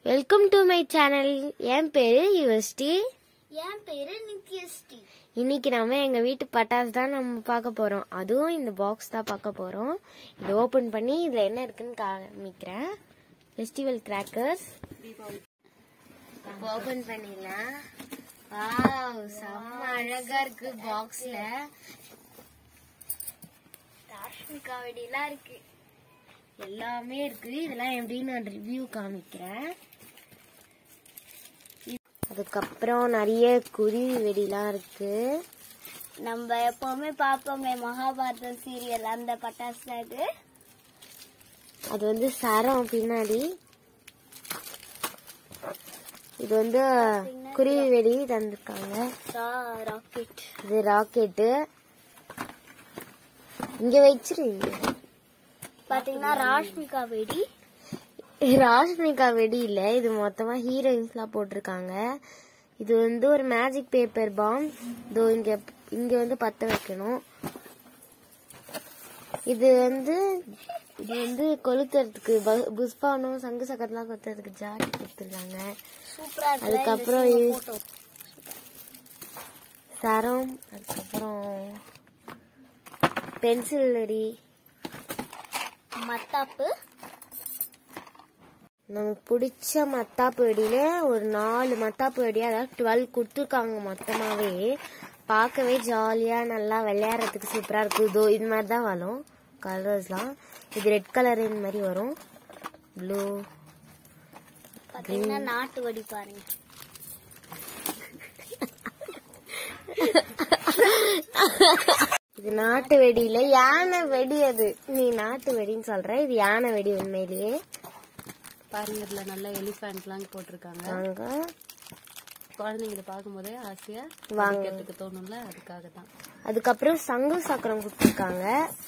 Welcome to my channel என் பேரு யுவஸ்டி என் பேரு நித்யஸ்ரீ இன்னைக்கு நம்ம எங்க வீட்டு பட்டாசு தான் நம்ம பார்க்க போறோம் அதுவும் இந்த பாக்ஸ் தான் பார்க்க போறோம் இதை ஓபன் பண்ணி இதுல என்ன இருக்குன்னு காமிக்கிறேன் ஃபெஸ்டிவல் கிராக்கர்ஸ் ஓபன் பண்ணிடலாம் வாவ் செம்ம அழகா இருக்கு பாக்ஸ்ல ராஷ்மிகா வெடிலாம் இருக்கு எல்லாமே இருக்கு இதெல்லாம் எப்படின்னு நான் ரிவ்யூ காமிக்கிறேன் அதுக்கப்புறம் நிறைய குருவி வெடிலாம் இருக்கு நம்ம எப்பவுமே பார்ப்போமே மகாபாரதம் சீரியல் அந்த பட்டாசு தான் இது அது வந்து சரம் பின்னாடி இது வந்து குருவி வெடி தந்திருக்காங்க ராக்கெட் இது ராக்கெட்டு இங்க வச்சிருங்க பாத்தீங்கன்னா ராஷ்மிகா வெடி ராஷ்மிகா வெடி இல்ல இது மொத்தமா ஹீரோயின்ஸ்லாம் போட்டிருக்காங்க இது வந்து ஒரு மேஜிக் பேப்பர் பாம் இதோ இங்க இங்க வந்து பத்த வைக்கணும் இது வந்து இது வந்து கொளுத்துறதுக்கு ப- புஷ்பானம் சங்கு சக்கரம்லாம் கொத்துறதுக்கு ஜாடி கொடுத்துருக்காங்க சூப்பரா இருக்கு அதுக்கப்புறம் இது- சரம் அதுக்கப்புறம் பென்சில் வெடி மத்தாப்பு நமக்கு பிடிச்ச மத்தாப்பு வெடியில ஒரு நாலு மத்தாப்பு வெடி அதாவது டுவெல் கொடுத்துருக்காங்க மொத்தமாவே பார்க்கவே ஜாலியா நல்லா விளையாடுறதுக்கு சூப்பரா இருக்கும் இதோ இது மாதிரி தான் வரும் கலர்ஸ்லாம் இது ரெட் கலர் இந்த மாதிரி வரும் ப்ளூ பாத்தீங்கன்னா நாட்டு வெடி பாருங்க இது நாட்டு வெடியில யானை வெடி அது நீ நாட்டு வெடின்னு சொல்ற இது யானை வெடி உண்மையிலேயே பாருங்க இதுல நல்ல எலிஃபென்ட்லாம் போட்டிருக்காங்க வாங்க குழந்தைங்களை பார்க்கும்போதே ஆசையா வாங்க. வைக்கிறதுக்கு தோணும்ல அதுக்காக தான் அதுக்கப்புறம் சங்கு சக்கரம் கொடுத்துருக்காங்க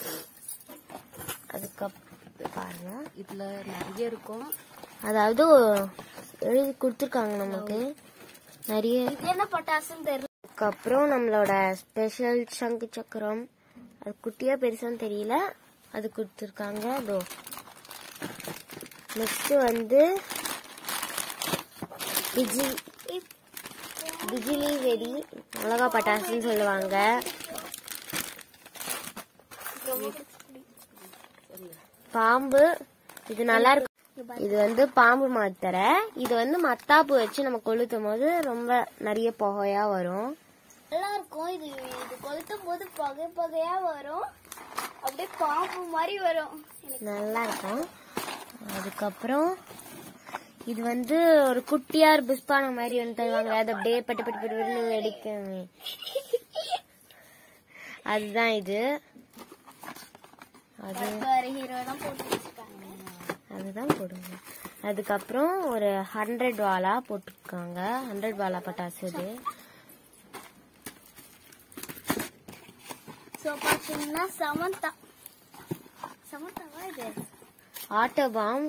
அதுக்கப்புறம் பாருங்க இதுல நிறைய இருக்கும் அதாவது எழுதி கொடுத்துருக்காங்க நமக்கு நிறைய இது என்ன பட்டாசுன்னு தெரியல அதுக்கப்புறம் நம்மளோட ஸ்பெஷல் சங்கு சக்கரம் அது குட்டியா பெருசான்னு தெரியல அது கொடுத்துருக்காங்க அதோ நெக்ஸ்ட் வந்து பிஜி பிஜிலி வெடி மிளகா பட்டாசுன்னு சொல்லுவாங்க பாம்பு இது நல்லா இருக்கு இது வந்து பாம்பு மாத்தரை இது வந்து மத்தாப்பு வச்சு நம்ம கொளுத்தும் போது ரொம்ப நிறைய புகையா வரும் நல்லா இருக்கும் இது இது கொளுத்தும் போது புகை புகையா வரும் அப்படியே பாம்பு மாதிரி வரும் எனக்கு நல்லா இருக்கும் அதுக்கப்புறம் இது வந்து ஒரு குட்டியார் புஷ்பான மாதிரி ஒன்று தருவாங்க அது அப்படியே பட்டு பட்டு பட்டு பட்டுன்னு வெடிக்குமே அதுதான் இது அது வேற ஹீரோ எல்லாம் போட்டு வச்சிருக்காங்க அதுதான் போடுங்க அதுக்கப்புறம் ஒரு ஹண்ட்ரட் வாலா போட்டிருக்காங்க ஹண்ட்ரட் வாலா பட்டாசு இது சோ பாத்தீங்கன்னா சமந்தா சமந்தாவா இது ஆட்டோ பாம்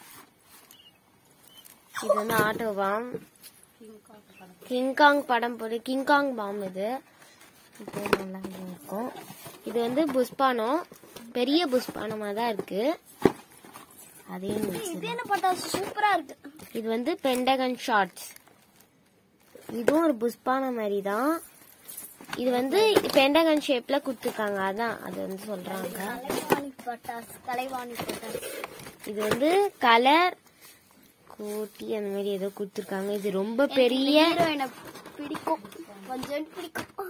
இது வந்து ஆட்டோ பாம் கிங்காங் படம் போட்டு கிங்காங் பாம் இது இது நல்லா இருக்கும் இது வந்து புஷ்பானம் பெரிய புஷ்பானமா தான் இருக்கு அதையும் இது வச்சிருக்கேன். என்ன பட்டாசு சூப்பரா இருக்கு இது வந்து பெண்டகன் ஷார்ட்ஸ் இதுவும் ஒரு புஷ்பான மாதிரி தான் இது வந்து பெண்டகன் ஷேப்ல கொடுத்துருக்காங்க அதான் அது வந்து சொல்றாங்க கலைவாணி பட்டாசு கலைவாணி பட்டாசு இது வந்து கலர் கோட்டி அந்த மாதிரி ஏதோ கொடுத்துருக்காங்க இது ரொம்ப பெரிய ஹீரோயினை பிடிக்கும் கொஞ்சம் பிடிக்கும்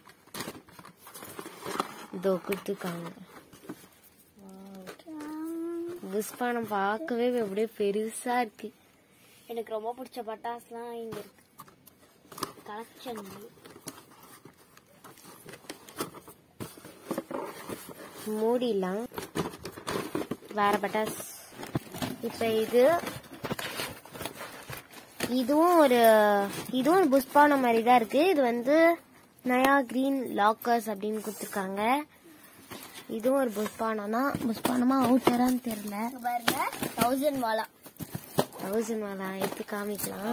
இதோ கொடுத்துருக்காங்க புஷ்பானம் பார்க்கவே அப்படியே பெருசா இருக்கு எனக்கு ரொம்ப பிடிச்ச பட்டாசுலாம் இங்க இருக்கு கலெக்ஷன் மூடிடலாம் வேற பட்டாஸ் இப்ப இது இதுவும் ஒரு இதுவும் ஒரு புஷ்பான மாதிரி தான் இருக்கு இது வந்து நயா கிரீன் லாக்கர்ஸ் அப்படின்னு கொடுத்துருக்காங்க இதுவும் ஒரு புஷ்பானம் தான் புஷ்பானமா அவுட்டரான்னு தெரியல இங்க பாருங்க தௌசண்ட் வாலா தௌசண்ட் வாலா எடுத்து காமிக்கலாம்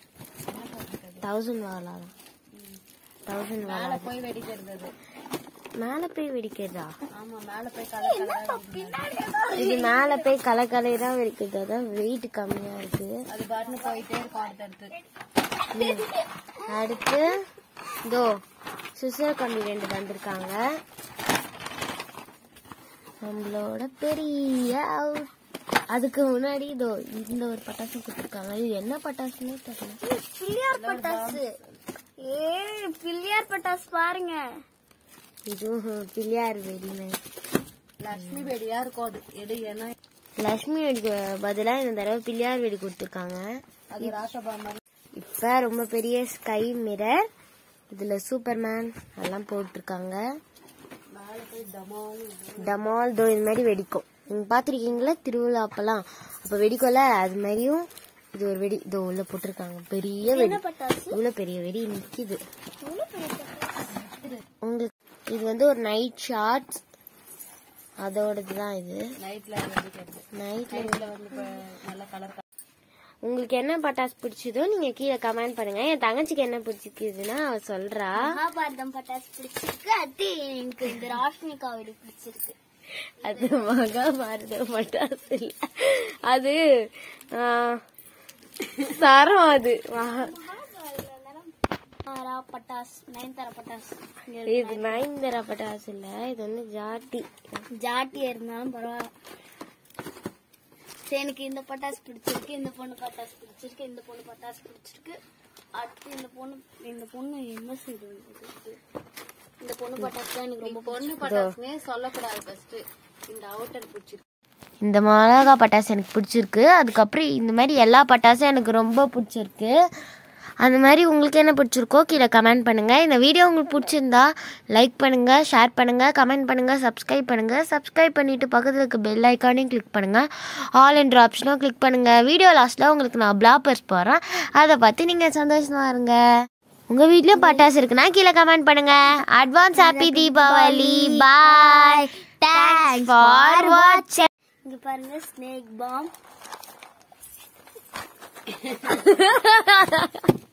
தௌசண்ட் வாலா தான் தௌசண்ட் வாலா மேல போய் வெடிக்கிறது அது மேல போய் வெடிக்கிறதா ஆமா மேல போய் கலர் கலரா பின்னாடி இது மேல போய் கலை கலையரா வெடிக்கிறது அதான் வெயிட் கம்மியா இருக்கு அது பாட்டுன்னு போயிட்டே இருக்கும் அடுத்தடுத்து அடுத்து இதோ சிசர் கம்பி ரெண்டு வந்திருக்காங்க நம்மளோட பெரிய out. அதுக்கு முன்னாடி இதோ இந்த ஒரு பட்டாசு கொடுத்துருக்காங்க இது என்ன பட்டாசுன்னே தெரியல பிள்ளையார் பட்டாசு ஏ பிள்ளையார் பட்டாசு பாருங்க இதுவும் பிள்ளையார் வெடின்னு லட்சுமி வெடியா இருக்கும் அது எது ஏன்னா லக்ஷ்மி வெடிக்கு பதிலா இந்த தடவை பிள்ளையார் வெடி கொடுத்துருக்காங்க அது ராசபாமா இப்ப ரொம்ப பெரிய ஸ்கை மிரர் இதுல சூப்பர்மேன் எல்லாம் போட்டிருக்காங்க மேல போய் டமாலும் டமால் தோ இது மாதிரி வெடிக்கும் நீங்க பாத்திருக்கீங்களா திருவிழா அப்பெல்லாம் அப்ப வெடிக்கும்ல அது மாதிரியும் இது ஒரு வெடி இதோ உள்ள போட்டிருக்காங்க பெரிய வெடி பட்டாசு இவ்வளவு பெரிய வெடி நிக்குது எவ்வளவு பெரிய பட்டாசு? உங்களுக்கு இது வந்து ஒரு நைட் ஷார்ட்ஸ் அதோடது தான் இது நைட்ல வெடிக்கிறது நைட்ல நைட்ல வந்து இப்ப நல்ல கலர் உங்களுக்கு என்ன பட்டாசு பிடிச்சதோ நீங்க கீழே கமெண்ட் பண்ணுங்க என் தங்கச்சிக்கு என்ன பிடிச்சிருக்குதுன்னா அவ சொல்றா மகாபாரதம் பட்டாசு பிடிச்சிருக்கு அது எனக்கு இந்த ராஷ்மி காவடி பிடிச்சிருக்கு அது மகாபாரத பட்டாசு இல்ல அது ஆ, சரம் அது மகா- ஆரா பட்டாசு நயன்தாரா பட்டாசு இது நயன்தரா பட்டாசு இல்ல இது வந்து ஜாட்டி ஜாட்டியா இருந்தாலும் பரவாயில்ல சரி, எனக்கு இந்த பட்டாசு பிடிச்சிருக்கு இந்த பொண்ணு பட்டாசு பிடிச்சிருக்கு இந்த பொண்ணு பட்டாசு பிடிச்சிருக்கு அடுத்து இந்த பொண்ணு இந்த பொண்ணு என்ன சைடு இந்த பொண்ணு பட்டாசு தான் எனக்கு ரொம்ப பொண்ணு பட்டாசுமே சொல்லக்கூடாது ஃபர்ஸ்ட் இந்த அவுட்டர் பிடிச்சிருக்கு இந்த மிளகா பட்டாசு எனக்கு பிடிச்சிருக்கு அதுக்கப்புறம் இந்த மாதிரி எல்லா பட்டாசும் எனக்கு ரொம்ப பிடிச்சிருக்கு அந்த மாதிரி உங்களுக்கு என்ன பிடிச்சிருக்கோ கீழே கமெண்ட் பண்ணுங்க இந்த வீடியோ உங்களுக்கு பிடிச்சிருந்தா லைக் பண்ணுங்க ஷேர் பண்ணுங்க கமெண்ட் பண்ணுங்க சப்ஸ்கிரைப் பண்ணுங்க சப்ஸ்கிரைப் பண்ணிட்டு பக்கத்தில் இருக்க பெல் ஐக்கானையும் கிளிக் பண்ணுங்க ஆல் என்ற ஆப்ஷனும் கிளிக் பண்ணுங்க வீடியோ லாஸ்ட்ல உங்களுக்கு நான் பிளாப்பர்ஸ் போடுறேன் அதை பார்த்து நீங்க சந்தோஷமா இருங்க உங்க வீட்லயும் பட்டாசு இருக்குன்னா கீழே கமெண்ட் பண்ணுங்க advance happy Deepavali bye thanks for வாட்சிங் இங்க பாருங்க ஸ்னேக் பாம்